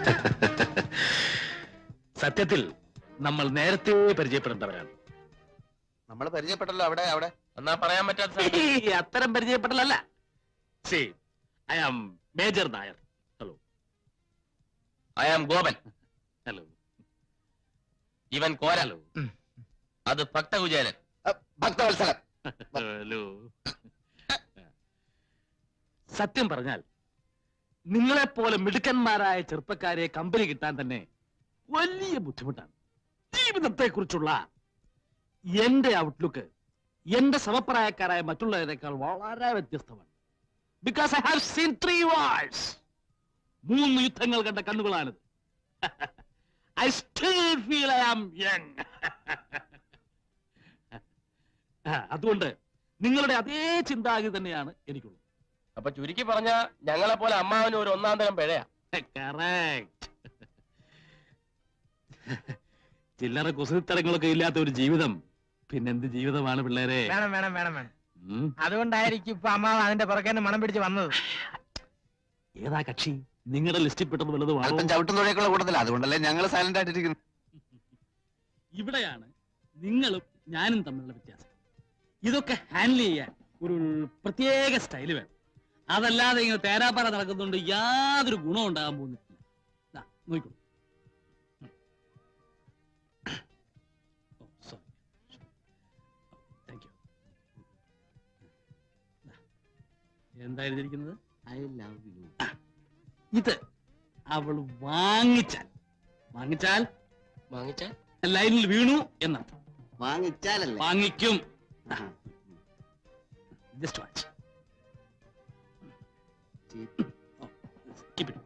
സത്യത്തിൽ നമ്മൾ നേരത്തെ പരിചയപ്പെടേണ്ടവരാണ് നമ്മൾ പരിചയപ്പെട്ടല്ലോ അവിടെ അവിടെ എന്നാ പറയാൻ പറ്റാത്ത ഈ അത്തരം പരിചയപ്പെടലല്ല see I am major Nair hello I am Gopan hello ഇവൻ കോര ഹലോ അത് ഭക്തകുചേരൻ ഭക്തവത്സലം ഹലോ സത്യം പറഞ്ഞാൽ നിങ്ങളെപ്പോലെ മിടുക്കന്മാരായ ചെറുപ്പക്കാരെ കമ്പനി കിട്ടാൻ തന്നെ വലിയ ബുദ്ധിമുട്ടാണ് ജീവിതത്തെ കുറിച്ചുള്ള എന്റെ ഔട്ട്ലുക്ക് എന്റെ സമപ്രായക്കാരായ മറ്റുള്ളവരെക്കാൾ വളരെ വ്യത്യസ്തമാണ് because I have seen three wars മൂന്ന് യുദ്ധങ്ങൾ കണ്ട കണ്ണുകളാണിത് I still feel I am young അതുകൊണ്ട് നിങ്ങളുടെ അതേ ചിന്താഗതി തന്നെയാണ് എനിക്കുള്ളത് അപ്പൊ ചുരുക്കി പറഞ്ഞ ഞങ്ങളെ പോലെ അമ്മാവന് ഒരു ഒന്നാം തരം പിഴയാ കറക്റ്റ് ചില്ലറ കുസൃത്തരങ്ങളൊക്കെ ഇല്ലാത്ത ഒരു ജീവിതം പിന്നെന്ത് ജീവിതമാണ് പിള്ളേരെ വേണം വേണം വേണം വേണം ഉം. അതുകൊണ്ടായിരിക്കും ഇപ്പൊ അമ്മാവ് അതിന്റെ പുറകെ മണം പിടിച്ച് വന്നത് ഏതാ കക്ഷി നിങ്ങളുടെ ലിസ്റ്റിൽ പെട്ടത് വല്ലതുമാണോ അല്പം ചവിട്ടും തുഴയൊക്കെയുള്ള കൂട്ടത്തില്ല അതുകൊണ്ടല്ലേ ഞങ്ങൾ സൈലന്റ് ആയിട്ടിരിക്കുന്നു ഇവിടെയാണ് നിങ്ങളും ഞാനും തമ്മിലുള്ള വ്യത്യാസം ഇതൊക്കെ ഹാൻഡിൽ ചെയ്യാൻ ഒരു പ്രത്യേക സ്റ്റൈല് വേണം അതല്ലാതെ ഇങ്ങനെ തേരാപ്പാറ നടക്കുന്നുണ്ട് യാതൊരു ഗുണവും ഉണ്ടാകാൻ പോകുന്നില്ല ദാ, നോക്കിക്കോളൂ ഉം. ഓ, sorry. Thank you. ദാ, എന്താ എഴുതിയിരിക്കുന്നത് ഐ ലവ് യു ഇത് അവൾ വാങ്ങിച്ചാൽ വാങ്ങിച്ചാൽ വാങ്ങിച്ച ലൈനിൽ വീണു എന്നർത്ഥം വാങ്ങിച്ചാലല്ലേ വാങ്ങിക്കും just watch keep it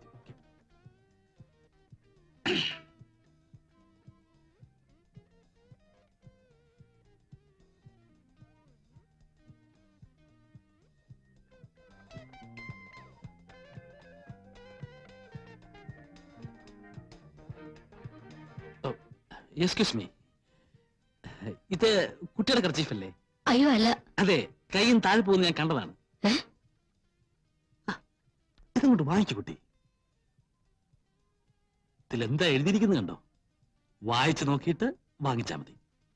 excuse me ഇത് കുട്ടിയുടെ കർച്ചീഫല്ലേ അയ്യോ അല്ല അതെ കൈയും താഴെ പോകുന്ന ഞാൻ കണ്ടതാണ് ഏ? ആ, ഇതങ്ങോട്ട് വാങ്ങിച്ചു കുട്ടി ഇതിലെന്താ എഴുതിയിരിക്കുന്നത് കണ്ടോ വായിച്ചു നോക്കിയിട്ട് വാങ്ങിച്ചാ മതി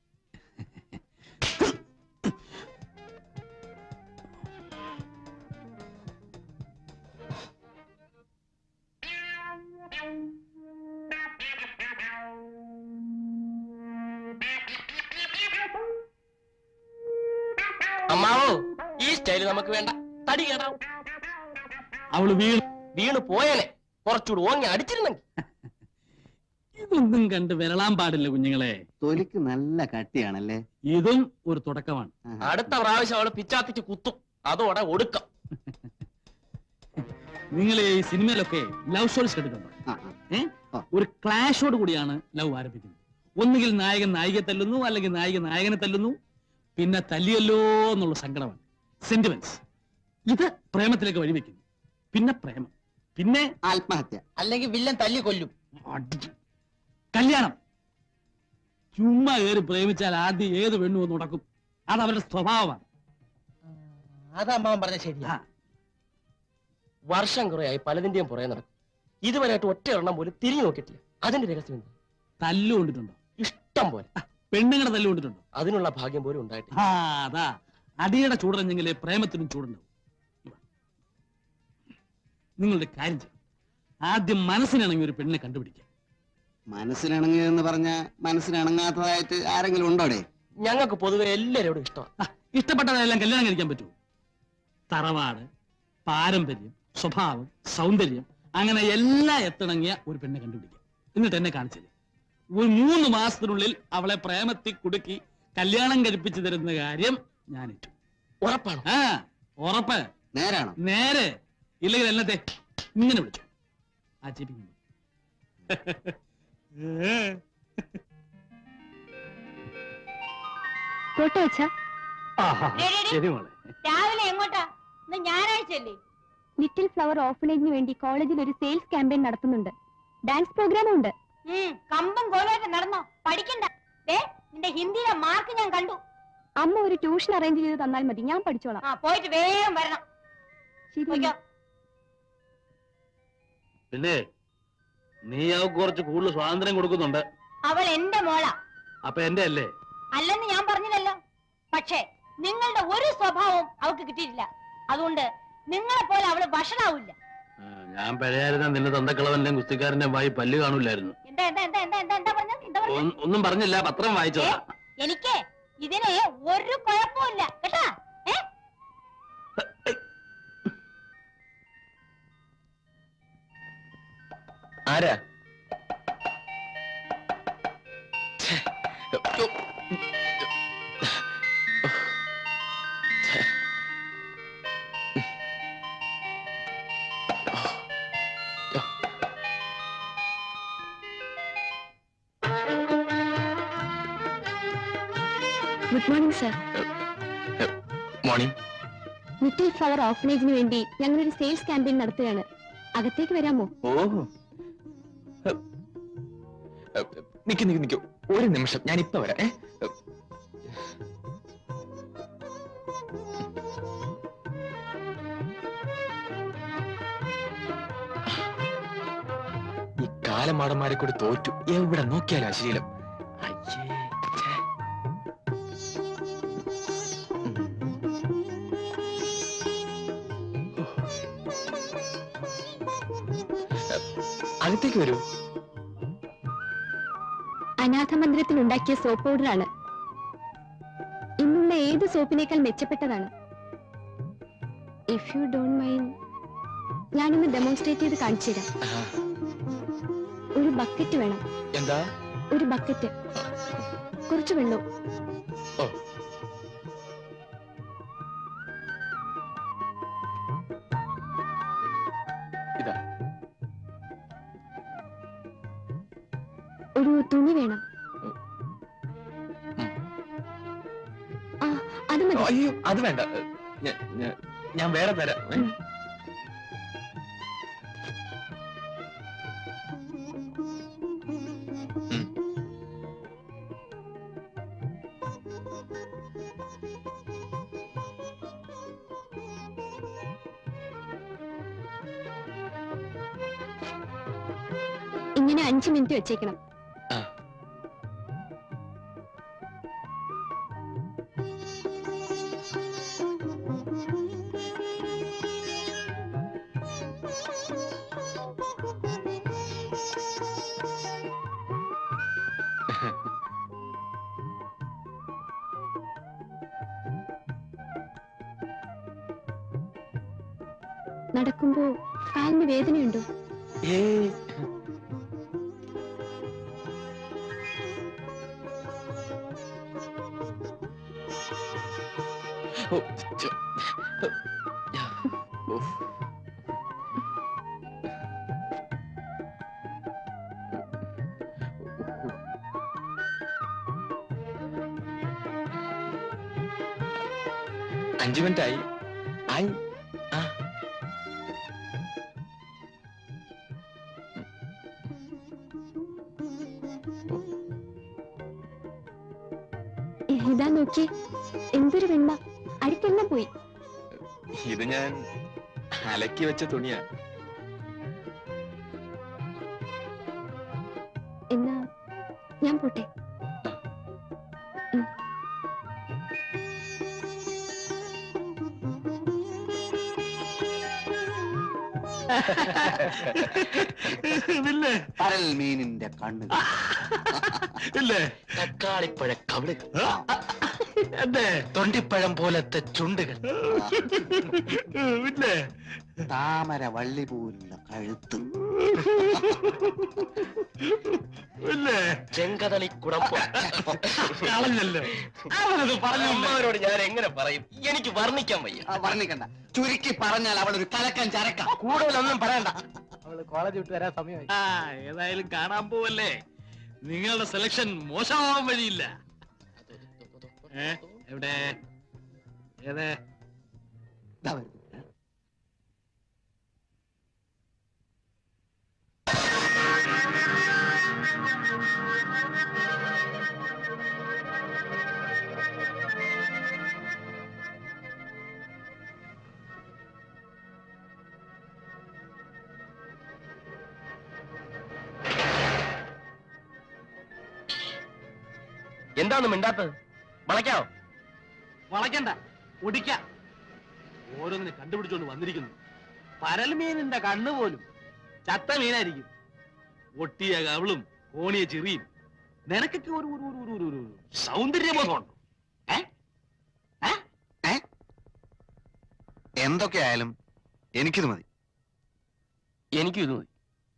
അമ്മാവോ ഈ സ്റ്റൈല് നമുക്ക് വേണ്ട തടി കേടാവും അവള് വീണ് വീണ് പോയേനെ കുറച്ചുകൂടി ഓങ്ങി അടിച്ചിരുന്നെങ്കിൽ ഇതൊന്നും കണ്ട് വിരളാൻ പാടില്ല കുഞ്ഞുങ്ങളെ തൊലിക്ക് നല്ല കട്ടിയാണല്ലേ ഇതും ഒരു തുടക്കമാണ് അടുത്ത പ്രാവശ്യം അവള് പിച്ചാത്തിച്ച് കുത്തും അതോടെ ഒടുക്കം നിങ്ങൾ ഈ സിനിമയിലൊക്കെ ലവ് സ്റ്റോറീസ് കേട്ടിട്ടുണ്ടോ ആ, ആ. ഏ? ആ. ഒരു ക്ലാഷോട് കൂടിയാണ് ലവ് ആരംഭിക്കുന്നത് ഒന്നുകിൽ നായകൻ നായികയെ തല്ലുന്നു അല്ലെങ്കിൽ നായിക നായകനെ തല്ലുന്നു പിന്നെ തല്ലിയല്ലോ എന്നുള്ള സങ്കടമാണ് സെന്റിമെന്റ്സ് ഇത് പ്രേമത്തിലേക്ക് വഴിവെക്കുന്നു പിന്നെ പ്രേമം പിന്നെ ആത്മഹത്യ അല്ലെങ്കിൽ വില്ലൻ തല്ലി കൊല്ലും അടി. കല്യാണം ചുമ്മാ കയറി പ്രേമിച്ചാൽ ആദ്യം ഏത് പെണ്ണു വന്ന് ഉടക്കും അത് അവരുടെ സ്വഭാവമാണ് അത് അമ്മാവൻ പറഞ്ഞ ശരിയാ ആ, വർഷം കുറയായി പലതിന്റെയും പുറകെ നടക്കും ഇതുവരെയായിട്ട് ഒറ്റ എണ്ണം പോലും തിരിഞ്ഞു നോക്കിയിട്ടില്ല അതിന്റെ രഹസ്യം എന്താ തല്ല് കൊണ്ടിട്ടുണ്ടോ ഇഷ്ടം പോലെ പെണ്ണുങ്ങളുടെ തല്ല് കൊണ്ടിട്ടുണ്ടോ അതിനുള്ള ഭാഗ്യം പോലും ഉണ്ടായിട്ടില്ല ആ അതാ അടിയുടെ ചൂടറിഞ്ഞെങ്കിലേ പ്രേമത്തിനും ചൂടുണ്ടാവും ഇവാ. നിങ്ങളുടെ കാര്യം ചെയ്യും ആദ്യം മനസ്സിനിണങ്ങി ഒരു പെണ്ണിനെ കണ്ടുപിടിക്കുക മനസ്സിനിണങ്ങി എന്ന് പറഞ്ഞ മനസ്സിനിണങ്ങാത്തതായിട്ട് ആരെങ്കിലും ഉണ്ടോടെ ഞങ്ങൾക്ക് പൊതുവെ എല്ലാവരോടും ഇഷ്ടമാണ് ആ, ഇഷ്ടപ്പെട്ടതെല്ലാം കല്യാണം കഴിക്കാൻ പറ്റുമോ തറവാട് പാരമ്പര്യം സ്വഭാവം സൗന്ദര്യം അങ്ങനെ എല്ലാം എത്തിണങ്ങിയ ഒരു പെണ്ണെ കണ്ടുപിടിക്കുക എന്നിട്ട് എന്നെ കാണിച്ചില്ലേ ഒരു മൂന്ന് മാസത്തിനുള്ളിൽ അവളെ പ്രേമത്തിൽ കുടുക്കി കല്യാണം കഴിപ്പിച്ചു തരുന്ന കാര്യം ഞാൻ ഏറ്റു ഉറപ്പാണോ ആ ഉറപ്പ് നേരാണോ നേരെ ഇല്ലെങ്കിൽ എന്നത്തെ ഇങ്ങനെ വിളിച്ചു ആ ചിപ്പിക്കുന്നു പോട്ടെ അച്ഛാ ശരി മോളെ രാവിലെ എങ്ങോട്ടാ ഇന്ന് ഞായറാഴ്ചയല്ലേ ലിറ്റിൽ ഫ്ലവർ ഓർഫനേജിന് വേണ്ടി കോളേജിൽ ഒരു സെയിൽസ് ക്യാമ്പയിൻ നടത്തുന്നുണ്ട് ഡാൻസ് പ്രോഗ്രാമും ഉണ്ട് ഉം കമ്പം കോലായിട്ട് നടന്നോ പഠിക്കണ്ട ദേ നിന്റെ ഹിന്ദിയിലെ മാർക്ക് ഞാൻ കണ്ടു അമ്മ ഒരു ട്യൂഷൻ അറേഞ്ച് ചെയ്ത് തന്നാൽ മതി ഞാൻ പഠിച്ചോളാം ആ പോയിട്ട് വേഗം വരണം ശരി പോയിക്കോ. പിന്നെ നീ അവൾക്ക് കുറച്ച് കൂടുതൽ സ്വാതന്ത്ര്യം കൊടുക്കുന്നുണ്ട് അവൾ എന്റെ മോളാ അപ്പൊ എന്റെ അല്ലേ അല്ലെന്ന് ഞാൻ പറഞ്ഞില്ലല്ലോ പക്ഷേ നിങ്ങളുടെ ഒരു സ്വഭാവവും അവൾക്ക് കിട്ടിയിട്ടില്ല അതുകൊണ്ട് നിങ്ങളെ പോലെ അവള് വഷളാവില്ല ആ, ഞാൻ പഴയായിരുന്ന നിന്റെ തന്തക്കളവന്റെ കുസ്തിക്കാരന്റെ വായി പല്ല് കാണൂലായിരുന്നു എന്താ എന്താ എന്താ എന്താ എന്താ എന്താ പറഞ്ഞത് എന്താ പറഞ്ഞത് ഒ- ഒന്നും പറഞ്ഞില്ല പത്രം വായിച്ചതാ എനിക്ക് ഇതിന് ഒരു കുഴപ്പമില്ല കേട്ടാ ഏ ആരാ good morning sir morning little flower ഓർഫനേജിന് വേണ്ടി ഞങ്ങളൊരു സെയിൽസ് ക്യാമ്പയിൻ നടത്തുകയാണ് അകത്തേക്ക് വരാമോ ഓഹോ നിക്ക് നിക്ക് നിക്ക് ഒരു നിമിഷം ഞാൻ ഇപ്പൊ വരാം ഏ? ഈ കാലമാടന്മാരെ കൂടി തോറ്റു എവിടെ നോക്കിയാലും അശ്ലീലം അയ്യേ ഛേ. അകത്തേക്ക് വരൂ അനാഥ മന്ദിരത്തിൽ ഉണ്ടാക്കിയ സോപ്പ് പൗഡറാണ് ഇന്നുള്ള ഏത് സോപ്പിനേക്കാൾ മെച്ചപ്പെട്ടതാണ് ഇഫ് യു ഡോണ്ട് മൈൻഡ് ഞാനൊന്ന് ഡെമോൺസ്ട്രേറ്റ് ചെയ്ത് കാണിച്ചു തരാം ആഹാ. ഒരു ബക്കറ്റ് വേണം എന്താ ഒരു ബക്കറ്റ് കുറച്ച് വെള്ളവും ഓ ഇതാ ഒരു തുണി വേണം ഉം. ആ അത് മതി അയ്യോ അത് വേണ്ട ഞാൻ- ഞാൻ- ഞാൻ വേറെ തരാം ഏ? ഉം. ഉം. ഇങ്ങനെ അഞ്ച് മിനിറ്റ് വെച്ചേക്കണം ആ. നടക്കുമ്പോ കാലിന് വേദനയുണ്ടോ ഏയ് ഓ, ചോ. യാ. ഉഫ്. അഞ്ചു മിനിറ്റ് ആയി ആയി ആ ഇതാ നോക്കിയേ എന്തൊരു വെണ്ണ അഴുക്കെല്ലാം പോയി ഇത് ഞാൻ അലക്കി വെച്ച തുണിയാ എന്നാ ഞാൻ പോട്ടെ ഇല്ലേ പരൽ മീനിന്റെ കണ്ണുകൾ ഇല്ലേ തക്കാളിപ്പഴ കവിളുകൾ എന്തേ തൊണ്ടിപ്പഴം പോലത്തെ ചുണ്ടുകൾ ഇല്ലേ താമര വള്ളി പോലുള്ള കഴുത്ത് ഇല്ലേ ചെങ്കതളി കുടമ്പോ കളഞ്ഞല്ലോ അവനത് പറഞ്ഞു അമ്മവരോട് ഞാൻ എങ്ങനെ പറയും എനിക്ക് വർണ്ണിക്കാൻ വയ്യ ആ, വർണ്ണിക്കണ്ട ചുരുക്കി പറഞ്ഞാൽ അവൾ ഒരു കലക്കൻ ചരക്ക കൂടുതലൊന്നും പറയണ്ട അവള് കോളേജ് വിട്ട് വരാൻ സമയമായി ആ ഏതായാലും കാണാൻ പോവല്ലേ നിങ്ങളുടെ സെലക്ഷൻ മോശമാവാൻ വഴിയില്ല ഏ എവിടെ ഏതേ ദാ വരുന്നു. എന്താന്ന് മിണ്ടാത്തത് വളയ്ക്കാവോ വളയ്ക്കണ്ട ഒടിക്ക ഓരോന്നിനെ കണ്ടുപിടിച്ചോണ്ട് വന്നിരിക്കുന്നു പരൽമീനിന്റെ കണ്ണ് പോലും ചത്ത മീനായിരിക്കും ഒട്ടിയ കവളും കോണിയ ചിറിയും നിനക്കൊക്കെ ഒരു ഒരു ഒരു ഒരു ഒരു ഒരു സൗന്ദര്യബോധമുണ്ടോ ഏ ഏ ഏ എന്തൊക്കെ ആയാലും എനിക്കിത് മതി എനിക്കും ഇത് മതി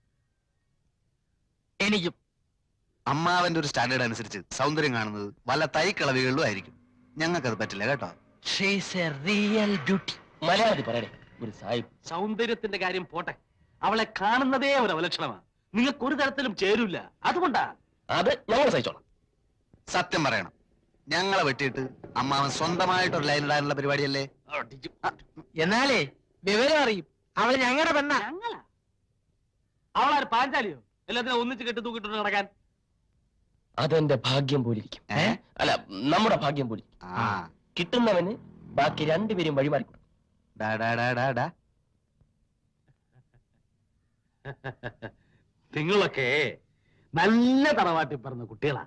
എനിക്കും അമ്മാവന്റെ ഒരു സ്റ്റാൻഡേർഡ് അനുസരിച്ച് സൗന്ദര്യം കാണുന്നത് വല്ല തൈക്കളവികളിലും ആയിരിക്കും ഞങ്ങൾക്കത് പറ്റില്ല കേട്ടോ റിയൽ ബ്യൂട്ടി മലയാളത്തിൽ പറയണേ ഒരു സാഹിബ് സൗന്ദര്യത്തിന്റെ കാര്യം പോട്ടെ അവളെ കാണുന്നതേ ഒരു അവലക്ഷണമാണ് നിങ്ങൾക്ക് ഒരു തരത്തിലും ചേരൂല അതുകൊണ്ടാ അത് ഞങ്ങൾ സഹിച്ചോളാം സത്യം പറയണം ഞങ്ങളെ വെട്ടിയിട്ട് അമ്മാവൻ സ്വന്തമായിട്ട് ഒരു ലൈൻ ഇടാനുള്ള പരിപാടിയല്ലേ എന്നാലേ വിവരം അറിയും അവള് ഞങ്ങളുടെ പെണ്ണ ഞങ്ങളാ അവളാര് പാഞ്ചാലിയോ എല്ലാത്തിനും ഒന്നിച്ച് കെട്ടി തൂക്കിട്ടുണ്ട് നടക്കാൻ അതെന്റെ ഭാഗ്യം പോലിരിക്കും ഏ? അല്ല നമ്മുടെ ഭാഗ്യം പോലിരിക്കും ആ കിട്ടുന്നവന് ബാക്കി രണ്ടുപേരും വഴിമാറി കൊടുക്കും. ഡാ ഡാ ഡാ ഡാ ഡാ നിങ്ങളൊക്കെ നല്ല തറവാട്ടി പറഞ്ഞ കുട്ടികളാ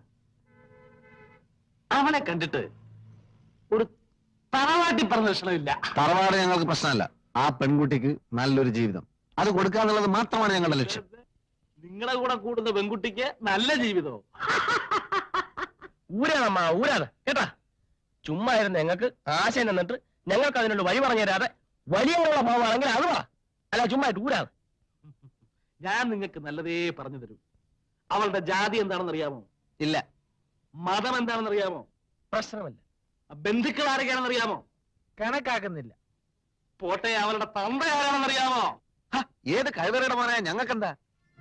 അവനെ കണ്ടിട്ട് ഒരു തറവാട്ടി പറഞ്ഞ ലക്ഷണമില്ല തറവാട് ഞങ്ങൾക്ക് പ്രശ്നമല്ല ആ പെൺകുട്ടിക്ക് നല്ലൊരു ജീവിതം അത് കൊടുക്കാന്നുള്ളത് മാത്രമാണ് ഞങ്ങളുടെ ലക്ഷ്യം നിങ്ങളെ കൂടെ കൂടുന്ന പെൺകുട്ടിക്ക് നല്ല ജീവിതവും ഊരാണമ്മ ഊരാണ് കേട്ടാ ചുമ്മാ ഇരുന്ന് ഞങ്ങൾക്ക് ആശയം നിന്നിട്ട് ഞങ്ങൾക്ക് അതിനുള്ള വഴി പറഞ്ഞു തരാതെ വലിയുള്ള ഭാവമാണെങ്കിൽ അത് പറ അല്ല ചുമ്മാ ഇട്ട് ഊരാണ് ഞാൻ നിങ്ങൾക്ക് നല്ലതേ പറഞ്ഞു തരൂ അവളുടെ ജാതി എന്താണെന്ന് അറിയാമോ ഇല്ല മതം എന്താണെന്ന് അറിയാമോ പ്രശ്നമല്ല ബന്ധുക്കൾ ആരൊക്കെയാണെന്ന് അറിയാമോ കണക്കാക്കുന്നില്ല പോട്ടെ അവളുടെ തന്ത ആരാണെന്ന് അറിയാമോ ഹ, ഏത് കഴിവറയുടെ മോനെ ഞങ്ങൾക്കെന്താ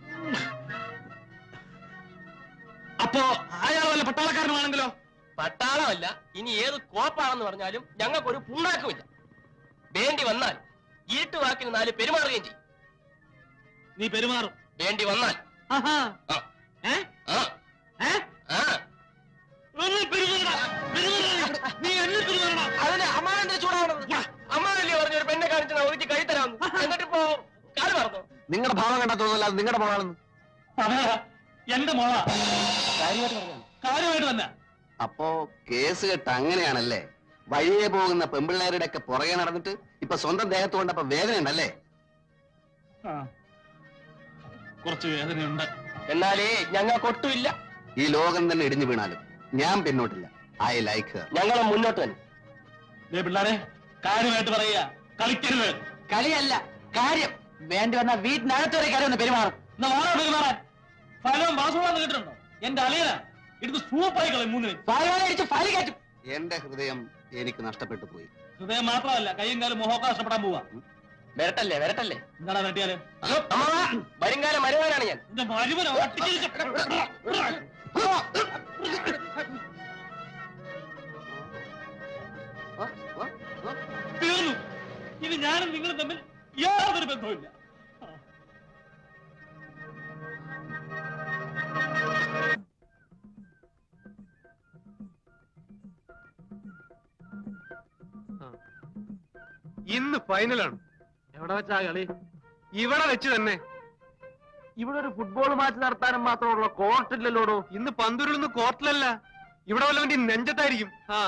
അപ്പോ അയാൾ വല്ല പട്ടാളക്കാരനുമാണെങ്കിലോ പട്ടാളമല്ല ഇനി ഏത് കോപ്പാണെന്ന് പറഞ്ഞാലും ഞങ്ങൾക്കൊരു പുണ്ണാക്കുമില്ല വേണ്ടി വന്നാൽ ഇരുട്ടുവാക്കിന് നാല് പെരുമാറുകയും ചെയ്യും നീ പെരുമാറും വേണ്ടി വന്നാൽ ആഹാ. ആ. ഏ? ആ ഏ? ആ ഒന്ന് പെരുമാറടാ. പെരുമാറടാ. നീ എന്നെ പെരുമാറടാ. അതിന് അമ്മാവന്റെ ചൂടാവണത് അമ്മാവല്ലേ പറഞ്ഞ ഒരു പെണ്ണെ കാണിച്ച് ഒതുക്കി കൈ തരാമെന്ന് എന്നിട്ടിപ്പോ കാല് മറന്നു നിങ്ങളുടെ ഭാവം കണ്ടാ തോന്നില്ല അത് നിങ്ങളുടെ മോളാണെന്ന് അതാ, എന്റെ മോളാ കാര്യമായിട്ട് പറഞ്ഞു കാര്യമായിട്ട് തന്നെ അപ്പോ കേസ് കെട്ട് അങ്ങനെയാണല്ലേ വഴിയെ പോകുന്ന പെമ്പിള്ളേരുടെ ഒക്കെ പുറകെ നടന്നിട്ട് ഇപ്പൊ സ്വന്തം ദേഹത്ത് കൊണ്ടപ്പോ വേദന ഉണ്ടല്ലേ ആ. കുറച്ച് വേദനയുണ്ട് എന്നാലേ ഞങ്ങൾക്കൊട്ടുമില്ല ഈ ലോകം തന്നെ ഇടിഞ്ഞു വീണാലും ഞാൻ പിന്നോട്ടില്ല ഐ ലൈക്ക് ഞങ്ങൾ മുന്നോട്ട് തന്നെ ദേ പിള്ളാരെ കാര്യമായിട്ട് പറയുക കളിക്കരുത് കളിയല്ല കാര്യം വേണ്ടി വന്ന വീട്ടിനകത്തൊരു കാര്യം ഒന്ന് പെരുമാറും എന്നാ വാടാ പെരുമാറാൻ ഫലവും വാസുവാന്ന് കേട്ടിട്ടുണ്ടോ എന്റെ അളിയനാ എടുത്ത് സൂപ്പായി കളയും മൂന്നിനും അടിച്ച് ഫലി കയറ്റും എന്റെ ഹൃദയം എനിക്ക് നഷ്ടപ്പെട്ടു പോയി ഹൃദയം മാത്രമല്ല കൈയും കാലും മുഖമൊക്കെ നഷ്ടപ്പെടാൻ പോവാ വരട്ടല്ലേ വരട്ടല്ലേ എന്താണ് വെട്ടിയാല് അമ്മാവാ വരുംകാലം വരുവാനാണ് ഞാൻ എന്റെ മരുമനോ തീർന്നു ഇനി ഞാനും നിങ്ങളും തമ്മിൽ യാതൊരു ബന്ധവുമില്ല ഇന്ന് ഫൈനലാണ് എവിടെ വെച്ചാ കളി ഇവിടെ വെച്ച് തന്നെ ഇവിടെ ഒരു ഫുട്ബോൾ മാച്ച് നടത്താനും മാത്രമുള്ള കോർട്ടില്ലല്ലോടോ ഇന്ന് പന്തുരുളുന്ന കോർട്ടിലല്ല ഇവിടെ വല്ലവന്റെ നെഞ്ചത്തായിരിക്കും ആ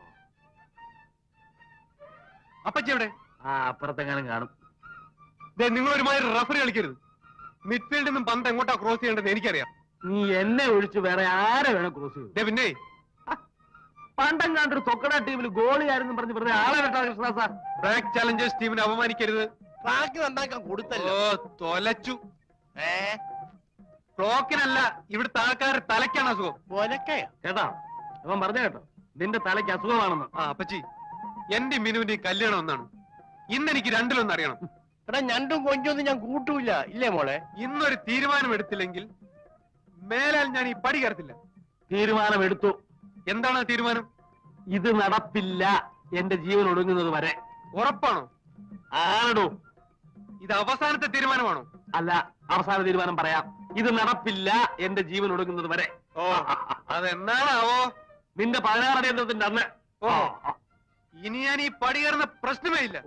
അപ്പച്ചി എവിടെ ആ അപ്പുറത്തെങ്ങാനും കാണും ദേ നിങ്ങൾ ഒരുമാതിരി റഫറി കളിക്കരുത് മിഡ്ഫീൽഡിൽ നിന്നും പന്ത് എങ്ങോട്ടാ ക്രോസ് ചെയ്യേണ്ടത് എനിക്കറിയാം നീ എന്നെ ഒഴിച്ച് വേറെ ആരെ വേണം ക്രോസ് ചെയ്യും ദേ പിന്നെ പണ്ടെങ്ങാണ്ടൊരു തൊക്കട ടീമിൽ ഗോളിയായിരുന്നു പറഞ്ഞ് വെറുതെ ആളെ വെട്ടാ കൃഷ്ണദാസ ബ്ലാക്ക് ചാലഞ്ചേഴ്സ് ടീമിനെ അപമാനിക്കരുത് ട്രാക്ക് നന്നാക്കാൻ ഓ കൊടുത്തല്ലോ തൊലച്ചു ക്ലോക്കിനല്ല ഇവിടുത്തെ ആൾക്കാരുടെ തലയ്ക്കാണ് അസുഖം കേട്ടോ അവൻ പറഞ്ഞു കേട്ടോ നിന്റെ തലയ്ക്ക് അസുഖമാണെന്ന് ആ അപ്പച്ചി എന്റെ മിനുവിന്റെ കല്യാണം ഒന്നാണ് ഇന്ന് എനിക്ക് രണ്ടിലൊന്നും അറിയണം എടാ ഞണ്ടും കൊഞ്ചൊന്നും ഞാൻ കൂട്ടൂല ഇല്ലേ മോളെ ഇന്നൊരു തീരുമാനം എടുത്തില്ലെങ്കിൽ മേലാൽ ഞാൻ ഈ പടി കയറത്തില്ല തീരുമാനമെടുത്തു എന്താണ് ആ തീരുമാനം ഇത് നടപ്പില്ല എന്റെ ജീവൻ ഒടുങ്ങുന്നത് വരെ ഉറപ്പാണോ ആരടോ ഇത് അവസാനത്തെ തീരുമാനമാണോ അല്ല അവസാന തീരുമാനം പറയാം ഇത് നടപ്പില്ല എന്റെ ജീവൻ ഒടുങ്ങുന്നത് വരെ ഓ അതെന്നാണാവോ നിന്റെ പതിനാറ് യന്ത്രത്തിന്റെ അന്ന് ഓ ഇനി ഞാൻ ഈ പടി കയറുന്ന പ്രശ്നമേ ഇല്ല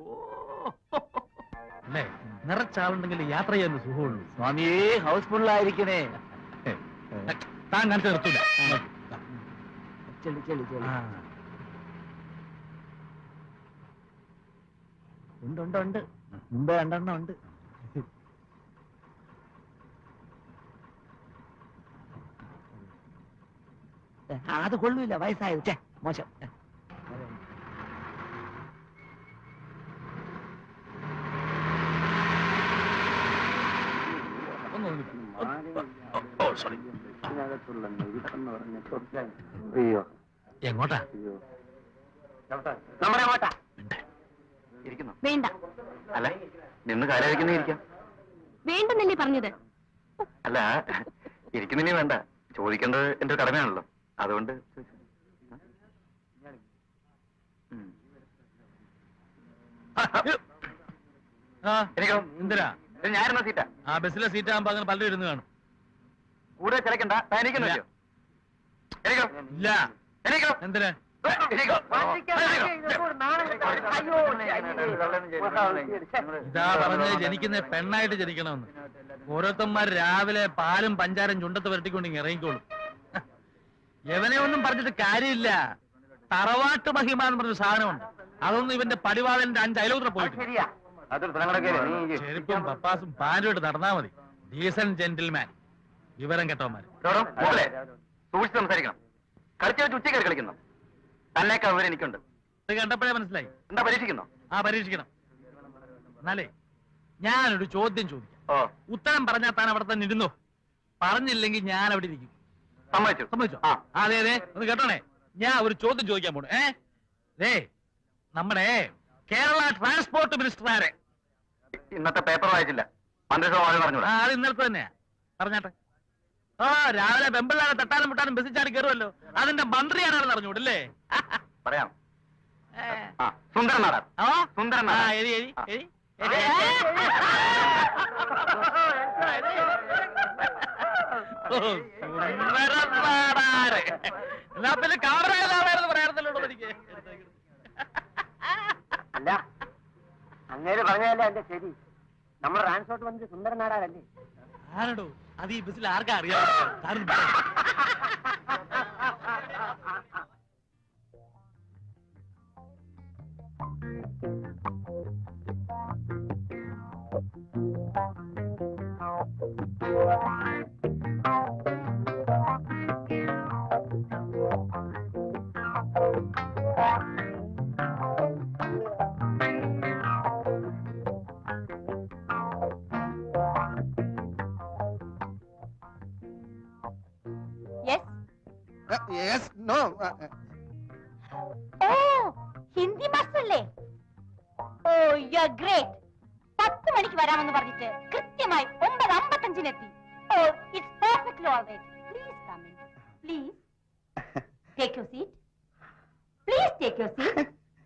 അല്ലേ നിറച്ചാളുണ്ടെങ്കിൽ യാത്ര ചെയ്യാൻ സുഖമുള്ളൂ സ്വാമിയേ ഹൗസ്ഫുൾ ആയിരിക്കണേ താൻ കാണിച്ചു നിർത്തൂല ചെളി ചെളി ചെളി ഉണ്ട് ഉണ്ട് ഉണ്ട് മുമ്പ് രണ്ടെണ്ണം ഉണ്ട് ആ, അത് കൊള്ളൂല വയസ്സായത് ഛെ, മോശം ഒന്ന് ഓ സോറി അയ്യോ എങ്ങോട്ടാ നമ്മുടെ അങ്ങോട്ടാ ഇരിക്കുന്നു വേണ്ട അല്ല നിന്ന് കാലായിരിക്കുന്ന ഇരിക്കാം വേണ്ടെന്നല്ലേ പറഞ്ഞത് അല്ല ഇരിക്കുന്നിനി വേണ്ട ചോദിക്കേണ്ടത് എന്റെ ഒരു കടമയാണല്ലോ അതുകൊണ്ട് ചോദിച്ചു. ഉം. ആ എനിക്കോ എന്തിനാ ഇത് ഞാനിരുന്ന സീറ്റാ ആ ബസ്സിലെ സീറ്റ് ആകുമ്പോ അങ്ങനെ പലരും ഇരുന്ന് കാണും കൂടുതൽ ചിലക്കണ്ട എനിക്കൊന്നും ഇല്ല. എനിക്കോ ഇല്ല എനിക്കോ എന്തിനാ എനിക്കോ ഇതാ പറഞ്ഞത് ജനിക്കുന്ന പെണ്ണായിട്ട് ജനിക്കണമെന്ന് ഓരോരുത്തന്മാർ രാവിലെ പാലും പഞ്ചാരം ചുണ്ടത്ത് വരട്ടിക്കൊണ്ട് ഇങ്ങ് ഇറങ്ങിക്കോളും എവനെ ഒന്നും പറഞ്ഞിട്ട് കാര്യമില്ല തറവാട്ട് മഹിമ എന്ന് പറഞ്ഞ സാധനമുണ്ട് അതൊന്നും ഇവന്റെ പടിവാളന്റെ അഞ്ച് അയലോത്ര പോയിട്ടില്ല ചെരുപ്പും പപ്പാസും പാൻറ്റും ഇട്ട് നടന്നാ മതി ഡീസൻ ജെന്റിൽമാൻ വിവരം കെട്ടവന്മാര് സൂക്ഷിച്ച് സംസാരിക്കണം കളിച്ചു വെച്ച് ഉച്ചയ്ക്ക് കളിക്കുന്നു തന്നേക്കാ വിവരം എനിക്കുണ്ട് ഇത് കണ്ടപ്പോഴേ മനസ്സിലായി എന്താ പരീക്ഷിക്കുന്നോ ആ പരീക്ഷിക്കണം എന്നാലേ ഞാനൊരു ചോദ്യം ചോദിക്കാം ഓ ഉത്തരം പറഞ്ഞാൽ താൻ അവിടെ തന്നെ ഇരുന്നോ പറഞ്ഞില്ലെങ്കിൽ ഞാൻ അവിടെ ഇരിക്കും സമ്മതിച്ചു സമ്മതിച്ചോ ആ. അതെ അതെ ഒന്ന് കേട്ടോണേ ഞാൻ ഒരു ചോദ്യം ചോദിക്കാൻ പോണു ഏ ദേ നമ്മുടെ കേരള ട്രാൻസ്പോർട്ട് മിനിസ്റ്റർ ആരെ ഇന്നത്തെ പേപ്പർ വായിച്ചില്ല മന്ത്രിസഭ ആള് ആ പറഞ്ഞൂടാ അത് ഇന്നലത്തെ തന്നെയാ പറഞ്ഞാട്ടെ ആ രാവിലെ വെമ്പിള്ളാരെ തട്ടാനും മുട്ടാനും ബസ്സിൽ ചാടി കയറുമല്ലോ അതിന്റെ മന്ത്രി ആരാണെന്ന് അറിഞ്ഞൂടല്ലേ പറയാം ആ സുന്ദരൻ നാടാർ ആ സുന്ദരൻ ആ നാടാർ എരി എരി എരി ഓ, സുന്ദരനാടാര്. എന്നാ പിന്നെ കാമറാജാവായിരുന്നു പറയാറുണ്ടല്ലോ എനിക്ക് അല്ല അങ്ങേര് പറഞ്ഞതല്ലേ എന്റെ ശരി നമ്മുടെ ട്രാൻസ്പോർട്ട് മന്ത്രി സുന്ദരനാടാരല്ലേ ആരടോ അത് ഈ ബസ്സിൽ ആർക്കാ അറിയാം താനൊന്ന് പറ. യെസ് ഓ ഹിന്ദി ബസ് അല്ലേ ഓ യു ഗ്രേറ്റ് പത്ത് മണിക്ക് വരാമെന്ന് പറഞ്ഞിട്ട് കൃത്യമായി ഒമ്പത് അമ്പത്തഞ്ചിനെത്തി oh it's perfectly all right please come in please take your seat please take your seat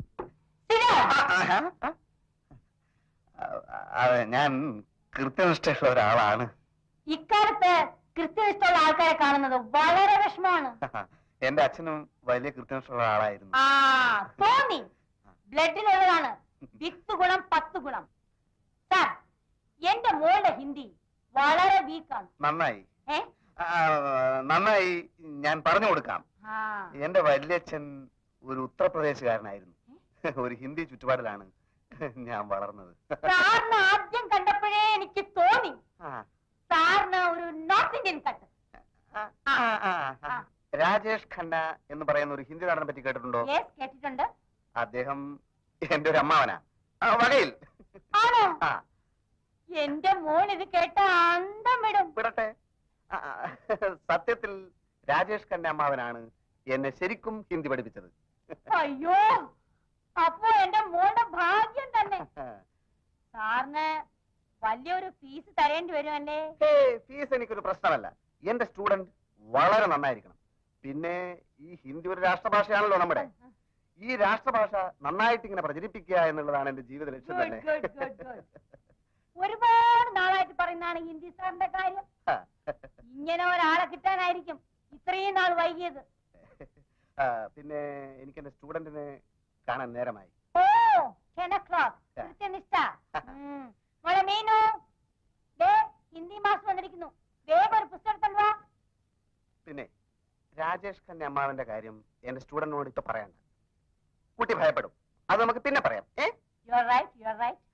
അതെ ഞാൻ കൃത്യനിഷ്ഠയുള്ള ഒരാളാണ് ഇക്കാലത്ത് കൃത്യനിഷ്ഠമുള്ള ആൾക്കാരെ കാണുന്നത് വളരെ വിഷമമാണ് എന്റെ അച്ഛനും വലിയ കൃത്യനിഷ്ഠയുള്ള ആളായിരുന്നു ആ തോന്നി ബ്ലഡിലുള്ളതാണ് വിത്ത് ഗുണം പത്ത് ഗുണം സാർ എന്റെ മോളുടെ ഹിന്ദി വളരെ വീക്കാണ് നന്നായി ഏ ആ, നന്നായി ഞാൻ പറഞ്ഞു കൊടുക്കാം ആ എന്റെ വല്യച്ഛൻ ഒരു ഉത്തർപ്രദേശുകാരനായിരുന്നു ഒരു ഹിന്ദി ചുറ്റുപാടിലാണ് ഞാൻ വളർന്നത് സാറിന് ആദ്യം കണ്ടപ്പോഴേ എനിക്ക് തോന്നി ആ, സാറിന് ഒരു നോർത്ത് ഇന്ത്യൻ കട്ട് ആ, ആ, ആ, ആ. രാജേഷ് ഖന്ന എന്ന് പറയുന്ന ഒരു ഹിന്ദി നടനെ പറ്റി കേട്ടിട്ടുണ്ടോ യെസ് കേട്ടിട്ടുണ്ട് അദ്ദേഹം എന്റെ ഒരു അമ്മാവനാ ആ, വകയിൽ ആണോ ആ എന്റെ മോൻ ഇത് കേട്ട അന്തം വിടും വിടട്ടെ ആ, ആ, സത്യത്തിൽ രാജേഷ് ഖന്ന അമ്മാവനാണ് എന്നെ ശരിക്കും ഹിന്ദി പഠിപ്പിച്ചത് അയ്യോ അപ്പോ എന്റെ മോളുടെ ഭാഗ്യം തന്നെ സാറിന് വലിയൊരു ഫീസ് തരേണ്ടി വരുമല്ലേ ഹേയ്, ഫീസ് എനിക്കൊരു പ്രശ്നമല്ല എന്റെ സ്റ്റുഡന്റ് വളരെ നന്നായിരിക്കണം പിന്നെ ഈ ഹിന്ദി ഒരു രാഷ്ട്രഭാഷയാണല്ലോ നമ്മുടെ ഈ രാഷ്ട്രഭാഷ നന്നായിട്ട് ഇങ്ങനെ പ്രചരിപ്പിക്കുക എന്നുള്ളതാണ് എന്റെ ജീവിത ലക്ഷ്യം Good, തന്നെ good, good, good. ഒരുപാട് നാളായിട്ട് പറയുന്നതാണ് ഹിന്ദി സാറിന്റെ കാര്യം ഇങ്ങനെ ഒരാളെ കിട്ടാനായിരിക്കും ഇത്രയും നാൾ വൈകിയത് ആ, പിന്നെ എനിക്ക് എന്റെ സ്റ്റുഡന്റിനെ കാണാൻ നേരമായി ഓ ടെൻ ഒ ക്ലോക്ക് കൃത്യനിഷ്ഠ ഉം. മോളെ മീനു ദേ ഹിന്ദി മാസ് വന്നിരിക്കുന്നു വേഗം ഒരു പുസ്തകം വാ പിന്നെ രാജ രാജേഷ് ഖന്ന അമ്മാവന്റെ കാര്യം എന്റെ സ്റ്റുഡന്റിനോട് ഇപ്പൊ പറയണ്ട കുട്ടി ഭയപ്പെടും അത് നമുക്ക് പിന്നെ പറയാം ah you are right you are right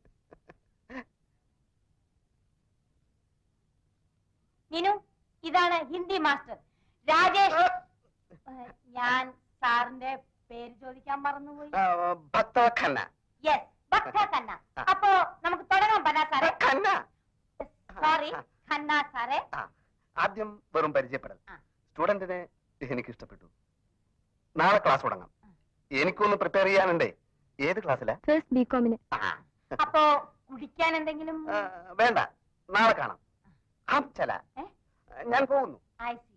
Ninu ഇതാണ് ഹിന്ദി മാസ്റ്റർ രാജേഷ് ഏഹ്, ഞാൻ സാറിന്റെ പേര് ചോദിക്കാൻ മറന്നുപോയി ആ, ഭക്ത ഖന്ന യെസ് ഭക്ത ഖന്ന അപ്പോ നമുക്ക് തുടങ്ങാം ബന സാറേ ഖന്ന സോറി ഖന്ന സാറേ ആദ്യം വെറും പരിചയപ്പെടൽ ആ. സ്റ്റുഡന്റിനെ എനിക്ക് ഇഷ്ടപ്പെട്ടു നാളെ ക്ലാസ് തുടങ്ങാം എനിക്കൊന്ന് പ്രിപ്പയർ ചെയ്യാനുണ്ടേ ഏത് ക്ലാസ്സിലാ ഫസ്റ്റ് ബി കോമിന് ആ, അപ്പോ കുടിക്കാൻ എന്തെങ്കിലും ആ, വേണ്ട നാളെ കാണാം ആ ചല ഏ? ഞാൻ പോകുന്നു I see.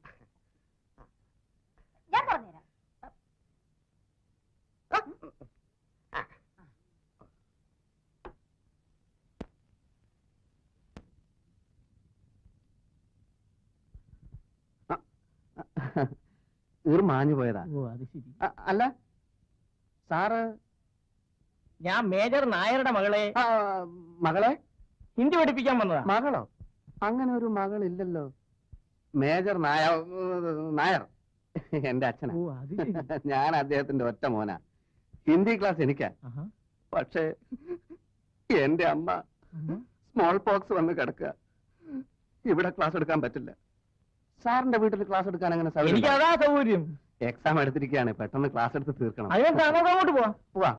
ഞാൻ പറഞ്ഞുതരാം ഈർ മാഞ്ഞു പോയതാ ഓ അത് ശരി അ- അല്ല സാറ് ഞാൻ മേജർ നായരുടെ മകളെ ആ, മകളെ ഹിന്ദി പഠിപ്പിക്കാൻ വന്നതാ മകളോ അങ്ങനെ ഒരു മകളില്ലല്ലോ മേജർ നായ നായർ എന്റെ അച്ഛനാ ഓ അത് ശരി ഞാൻ അദ്ദേഹത്തിന്റെ ഒറ്റ മോനാ ഹിന്ദി ക്ലാസ് എനിക്കാ ആഹാ. പക്ഷേ എന്റെ അമ്മ സ്മോൾ പോക്സ് വന്ന് കിടക്കുക ഇവിടെ ക്ലാസ് എടുക്കാൻ പറ്റില്ല സാറിന്റെ വീട്ടിൽ ക്ലാസ് എടുക്കാൻ അങ്ങനെ എനിക്ക് അതാ സൗകര്യം എക്സാം എടുത്തിരിക്കുകയാണ് പെട്ടെന്ന് ക്ലാസ് എടുത്ത് തീർക്കണം അതിനെന്താ അങ്ങോട്ട് പോവാ പോവാ